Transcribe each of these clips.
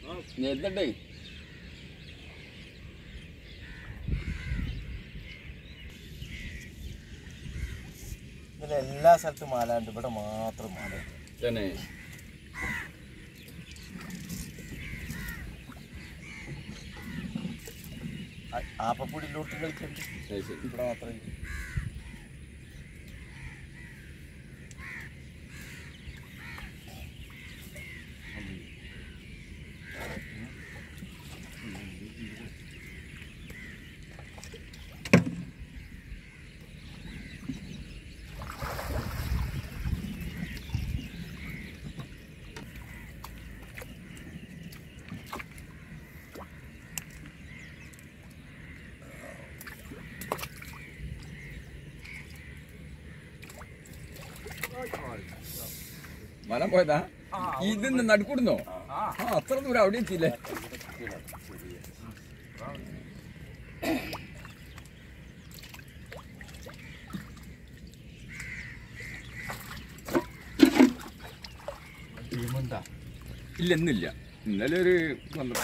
എന്നിട്ടേ ഇതിൽ എല്ലാ സ്ഥലത്തും മാല ഉണ്ട് ഇവിടെ മാത്രം മാല തന്നെ ആപ്പപ്പൊടിയിലോട്ട് കളിക്കുന്നുണ്ട് അത് ശരി ഇവിടെ മാത്രമേ മലം പോയതാ ഇതിന്ന് നടുക്കൂടുന്നോ ആ അത്ര ദൂരം അവിടെ എത്തിയില്ലേ ടീമുണ്ടാ ഇല്ല ഇന്നില്ല ഇന്നലെ ഒരു പന്ത്രണ്ട്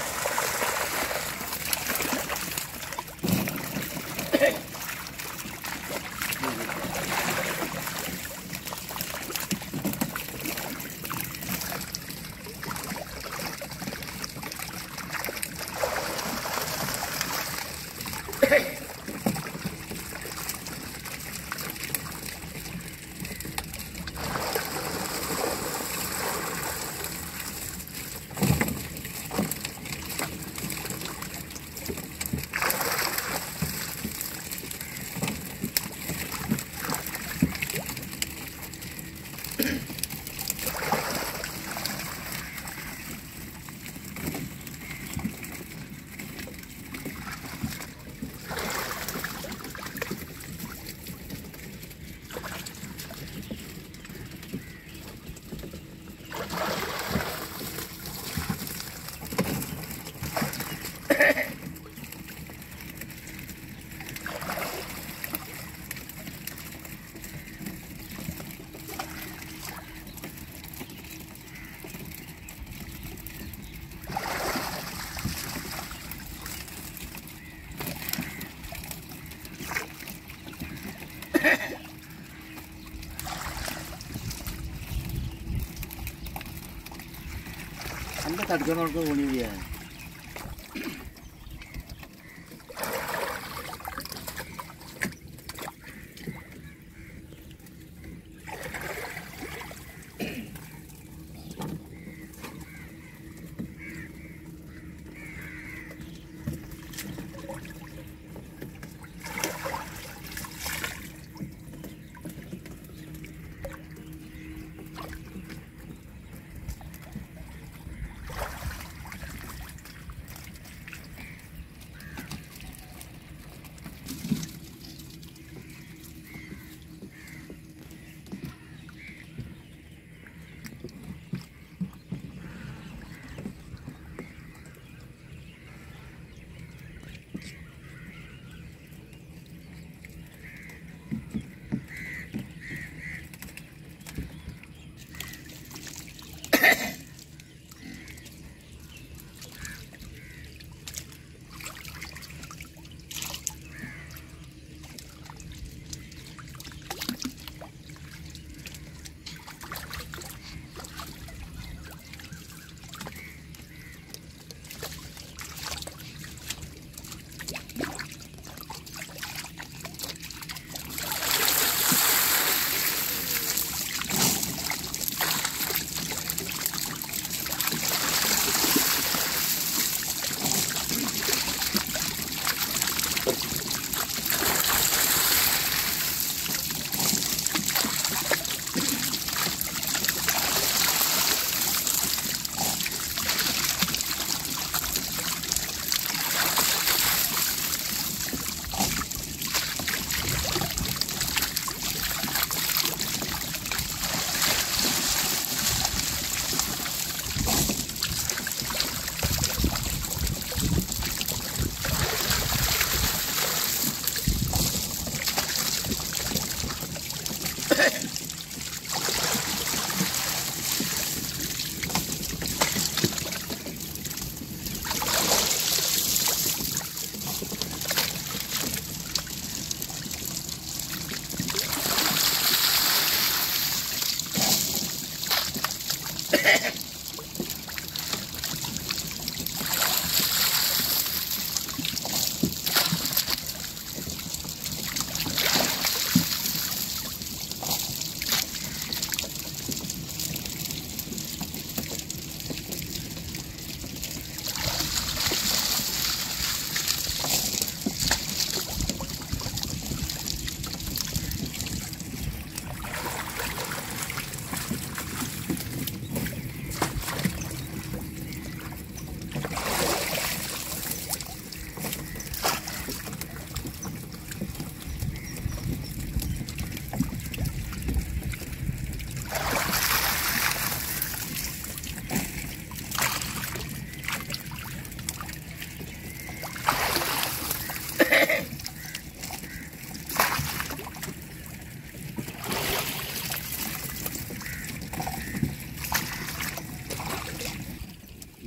എൻ്റെ തടുക്കണോർക്ക് ഊണിയില്ല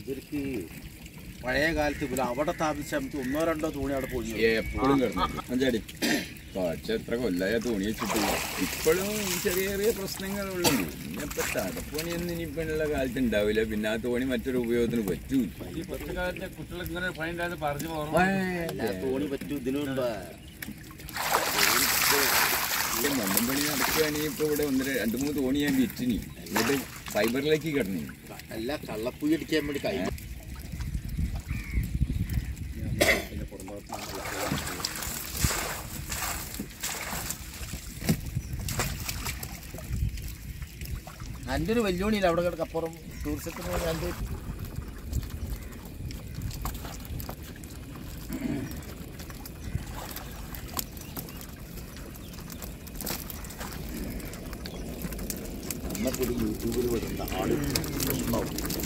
ഇവർക്ക് പഴയ കാലത്ത് ഇവര് അവിടെ താമസിച്ച സമയത്ത് ഒന്നോ രണ്ടോ തോണി അവിടെ പോയി എപ്പോഴും കിടന്നു അഞ്ചാടി പക്ഷെ എത്ര കൊല്ലായ തുണി വെച്ചിട്ട് ഇപ്പോഴും ചെറിയ ചെറിയ പ്രശ്നങ്ങളുള്ളൂ ഇനിയിപ്പോ തടപ്പണിയൊന്നും ഇനിയിപ്പോ ഉള്ള കാലത്ത് ഉണ്ടാവില്ല പിന്നെ ആ തോണി മറ്റൊരു ഉപയോഗത്തിന് പറ്റൂല ഈ കൊച്ചുകാലത്തെ കുട്ടികൾക്ക് ഇങ്ങനെ പണി ഉണ്ടായത് പറഞ്ഞു പോകണം ആ തോണി പറ്റൂ ഇതിനു മുമ്പ് മണ്ണും പണി നടക്കുകയാണെങ്കിൽ ഇപ്പൊ ഇവിടെ ഒന്ന് രണ്ട് മൂന്ന് തോണി ഞാൻ വിറ്റിനി എന്നിട്ട് ഫൈബറിലേക്ക് കിടന്നു അല്ല കള്ളപ്പുഴ അടിക്കാൻ വേണ്ടി കൈ എൻ്റെ ഒരു വെല്ലുവിളിയില്ല അവിടെ കിടക്കപ്പുറം ടൂറിസത്തിന് പോയി എൻ്റെ അന്നപ്പോൾ യൂട്യൂബിൽ വിടേണ്ട ആള് പ്രശ്നമാവും